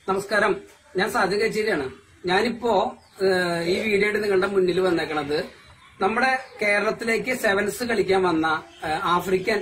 നമസ്കാരം ഞാൻ സാജു കച്ചേരിയാണ് ഞാനിപ്പോ ഏഹ്, ഈ വീഡിയോയുടെ നിങ്ങളുടെ മുന്നിൽ വന്നേക്കണത് നമ്മുടെ കേരളത്തിലേക്ക് സെവൻസ് കളിക്കാൻ വന്ന ഏഹ്, ആഫ്രിക്കൻ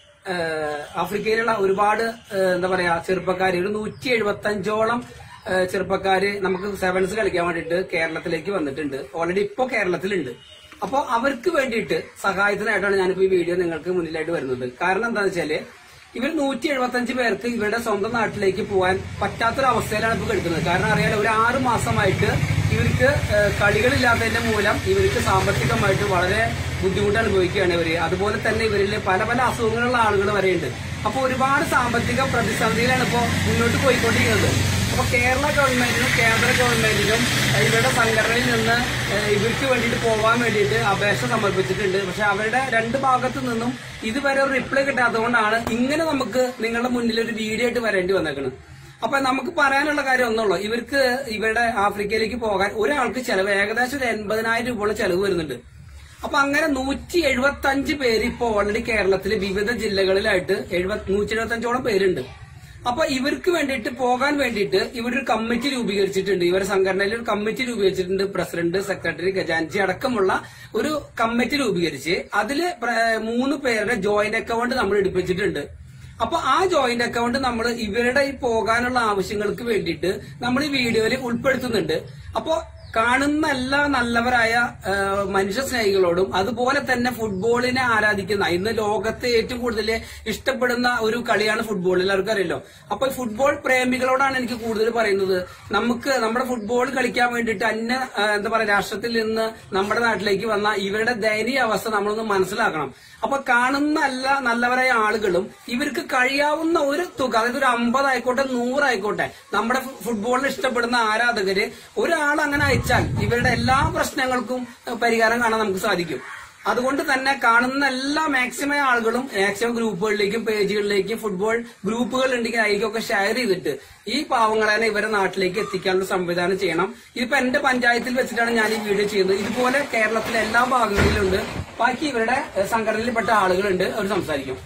ഏഹ്, ആഫ്രിക്കയിലുള്ള ഒരുപാട് ഏഹ്, എന്താ പറയാ ചെറുപ്പക്കാര് ഒരു നൂറ്റി എഴുപത്തി അഞ്ചോളം ചെറുപ്പക്കാര് നമുക്ക് സെവൻസ് കളിക്കാൻ വേണ്ടിയിട്ട് കേരളത്തിലേക്ക് വന്നിട്ടുണ്ട് ഓൾറെഡി ഇപ്പോ കേരളത്തിലുണ്ട് അപ്പോ അവർക്ക് വേണ്ടിയിട്ട് സഹായത്തിനായിട്ടാണ് ഞാനിപ്പോ ഈ വീഡിയോ നിങ്ങൾക്ക് മുന്നിലായിട്ട് വരുന്നത് കാരണം എന്താണെന്ന് വെച്ചാല് ഇവർ നൂറ്റി എഴുപത്തി അഞ്ച് പേർക്ക് ഇവരുടെ സ്വന്തം നാട്ടിലേക്ക് പോകാൻ പറ്റാത്തൊരു അവസ്ഥയിലാണ് ഇപ്പോൾ കിടക്കുന്നത് കാരണം അറിയാലോ ഒരു ആറ് മാസമായിട്ട് ഇവർക്ക് ഏഹ്, കളികളില്ലാത്തതിന്റെ മൂലം ഇവർക്ക് സാമ്പത്തികമായിട്ട് വളരെ ബുദ്ധിമുട്ട് അനുഭവിക്കുകയാണ് ഇവര് അതുപോലെ തന്നെ ഇവരിൽ പല പല അസുഖങ്ങളുള്ള ആളുകൾ വരെയുണ്ട് അപ്പോൾ ഒരുപാട് സാമ്പത്തിക പ്രതിസന്ധിയിലാണ് ഇപ്പോൾ മുന്നോട്ട് പോയിക്കൊണ്ടിരിക്കുന്നത് അപ്പൊ കേരള ഗവൺമെന്റിനും കേന്ദ്ര ഗവൺമെന്റിനും ഏഹ്, ഇവരുടെ സംഘടനയിൽ നിന്ന് ഏഹ്, ഇവർക്ക് വേണ്ടിയിട്ട് പോകാൻ വേണ്ടിയിട്ട് അപേക്ഷ സമർപ്പിച്ചിട്ടുണ്ട് പക്ഷെ അവരുടെ രണ്ട് ഭാഗത്തു നിന്നും ഇതുവരെ ഒരു റിപ്ലൈ കിട്ടാത്തതുകൊണ്ടാണ് ഇങ്ങനെ നമുക്ക് നിങ്ങളുടെ മുന്നിൽ ഒരു വീഡിയോ ആയിട്ട് വരേണ്ടി വന്നേക്കുന്നത് അപ്പൊ നമുക്ക് പറയാനുള്ള കാര്യം ഒന്നുള്ളൂ ഇവർക്ക് ഇവരുടെ ആഫ്രിക്കയിലേക്ക് പോകാൻ ഒരാൾക്ക് ചെലവ് ഏകദേശം ഒരു എൺപതിനായിരം രൂപയോളം ചെലവ് വരുന്നുണ്ട് അപ്പൊ അങ്ങനെ നൂറ്റി എഴുപത്തി അഞ്ച് പേര് ഇപ്പൊ ഓൾറെഡി കേരളത്തിൽ വിവിധ ജില്ലകളിലായിട്ട് എഴുപത്തി നൂറ്റി എഴുപത്തി അഞ്ചോളം പേരുണ്ട് അപ്പൊ ഇവർക്ക് വേണ്ടിയിട്ട് പോകാൻ വേണ്ടിയിട്ട് ഇവരൊരു കമ്മിറ്റി രൂപീകരിച്ചിട്ടുണ്ട് ഇവരുടെ സംഘടനയിൽ ഒരു കമ്മിറ്റി രൂപീകരിച്ചിട്ടുണ്ട് പ്രസിഡന്റ് സെക്രട്ടറി ഖജാൻജി അടക്കമുള്ള ഒരു കമ്മിറ്റി രൂപീകരിച്ച് അതില് പ്ര- മൂന്ന് പേരുടെ ജോയിന്റ് അക്കൗണ്ട് നമ്മൾ എടുപ്പിച്ചിട്ടുണ്ട് അപ്പൊ ആ ജോയിന്റ് അക്കൗണ്ട് നമ്മൾ ഇവരുടെ ഈ പോകാനുള്ള ആവശ്യങ്ങൾക്ക് വേണ്ടിയിട്ട് നമ്മൾ ഈ വീഡിയോയിൽ ഉൾപ്പെടുത്തുന്നുണ്ട് അപ്പോ കാണുന്ന എല്ലാ നല്ലവരായ ആ, മനുഷ്യ സ്നേഹികളോടും അതുപോലെ തന്നെ ഫുട്ബോളിനെ ആരാധിക്കുന്ന ഇന്ന് ലോകത്തെ ഏറ്റവും കൂടുതൽ ഇഷ്ടപ്പെടുന്ന ഒരു കളിയാണ് ഫുട്ബോൾ എല്ലാവർക്കും അറിയല്ലോ അപ്പൊ ഈ ഫുട്ബോൾ പ്രേമികളോടാണ് എനിക്ക് കൂടുതൽ പറയുന്നത് നമുക്ക് നമ്മുടെ ഫുട്ബോൾ കളിക്കാൻ വേണ്ടിയിട്ട് അന്യ ആ, എന്താ പറയാ രാഷ്ട്രത്തിൽ നിന്ന് നമ്മുടെ നാട്ടിലേക്ക് വന്ന ഇവരുടെ ദയനീയ അവസ്ഥ നമ്മളൊന്ന് മനസ്സിലാക്കണം അപ്പൊ കാണുന്ന എല്ലാ നല്ലവരായ ആളുകളും ഇവർക്ക് കഴിയാവുന്ന ഒരു തുക അതായത് ഒരു അമ്പതായിക്കോട്ടെ നൂറായിക്കോട്ടെ നമ്മുടെ ഫു- ഫുട്ബോളിനെ ഇഷ്ടപ്പെടുന്ന ആരാധകര് ഒരാൾ അങ്ങനെ അയച്ചാൽ ഇവരുടെ എല്ലാ പ്രശ്നങ്ങൾക്കും ഏഹ്, പരിഹാരം കാണാൻ നമുക്ക് സാധിക്കും അതുകൊണ്ട് തന്നെ കാണുന്ന എല്ലാ മാക്സിമം ആളുകളും മാക്സിമം ഗ്രൂപ്പുകളിലേക്കും പേജുകളിലേക്കും ഫുട്ബോൾ ഗ്രൂപ്പുകൾ ഉണ്ടെങ്കിൽ അതിലേക്കൊക്കെ ഷെയർ ചെയ്തിട്ട് ഈ പാവങ്ങളെ ഇവരെ നാട്ടിലേക്ക് എത്തിക്കാനുള്ള സംവിധാനം ചെയ്യണം ഇതിപ്പോ എന്റെ പഞ്ചായത്തിൽ വെച്ചിട്ടാണ് ഞാൻ ഈ വീഡിയോ ചെയ്യുന്നത് ഇതുപോലെ കേരളത്തിലെ എല്ലാ ഭാഗങ്ങളിലുണ്ട് ബാക്കി ഇവരുടെ ഏഹ്, സംഘടനയിൽപ്പെട്ട ആളുകളുണ്ട് അവർ സംസാരിക്കും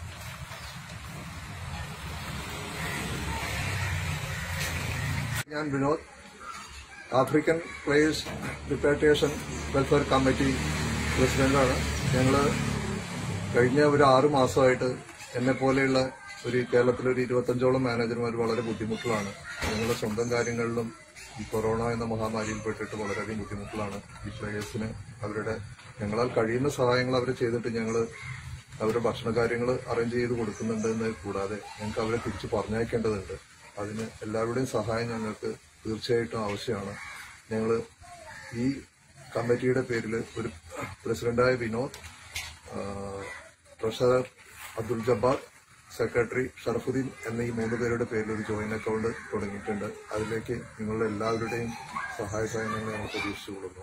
ഞാൻ Vinod African players repatriation welfare committee പ്രസിഡന്റാണ് ഞങ്ങൾ കഴിഞ്ഞ ഒരു ആറു മാസമായിട്ട് എന്നെ പോലെയുള്ള ഒരു കേരളത്തിലെ ഒരു ഇരുപത്തഞ്ചോളം മാനേജർമാർ വളരെ ബുദ്ധിമുട്ടിലാണ് ഞങ്ങളുടെ സ്വന്തം കാര്യങ്ങളിലും ഈ കൊറോണ എന്ന മഹാമാരിയിൽ പെട്ടിട്ട് വളരെയധികം ബുദ്ധിമുട്ടിലാണ് ഈ പ്ലേയേഴ്സിന് അവരുടെ ഞങ്ങളാൽ കഴിയുന്ന സഹായങ്ങൾ അവർ ചെയ്തിട്ട് ഞങ്ങൾ അവരുടെ ഭക്ഷണ കാര്യങ്ങൾ അറേഞ്ച് ചെയ്ത് കൊടുക്കുന്നുണ്ട് എന്ന് കൂടാതെ ഞങ്ങൾക്ക് അവരെ തിരിച്ച് പറഞ്ഞയക്കേണ്ടതുണ്ട് അതിന് എല്ലാവരുടെയും സഹായം ഞങ്ങൾക്ക് തീർച്ചയായിട്ടും ആവശ്യമാണ് ഞങ്ങൾ ഈ കമ്മിറ്റിയുടെ പേരിൽ ഒരു പ്രസിഡന്റായ വിനോദ് ആ, ട്രഷറർ അബ്ദുൽ ജബ്ബാർ സെക്രട്ടറി ഷറഫുദ്ദീൻ എന്ന ഈ മൂന്ന് പേരുടെ പേരിൽ ഒരു ജോയിന്റ് അക്കൗണ്ട് തുടങ്ങിയിട്ടുണ്ട് അതിലേക്ക് നിങ്ങളുടെ എല്ലാവരുടെയും സഹായ സഹായങ്ങൾ ഞങ്ങൾ പ്രതീക്ഷിച്ചുകൊള്ളുന്നു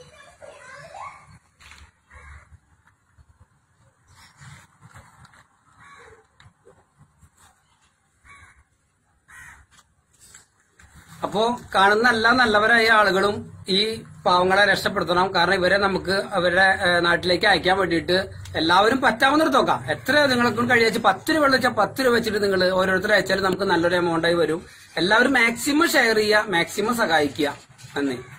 അപ്പോ കാണുന്ന എല്ലാ നല്ലവരായ ആളുകളും ഈ പാവങ്ങളെ രക്ഷപ്പെടുത്തണം കാരണം ഇവരെ നമുക്ക് അവരുടെ ഏഹ്, നാട്ടിലേക്ക് അയക്കാൻ വേണ്ടിയിട്ട് എല്ലാവരും പറ്റാവുന്നൊരു തുക എത്ര നിങ്ങൾക്ക് കഴിയാച്ച പത്ത് രൂപ വെച്ചാൽ പത്ത് രൂപ വെച്ചിട്ട് നിങ്ങൾ ഓരോരുത്തർ അയച്ചാൽ നമുക്ക് നല്ലൊരു എമൗണ്ടായി വരും എല്ലാവരും മാക്സിമം ഷെയർ ചെയ്യുക മാക്സിമം സഹായിക്കുക നന്ദി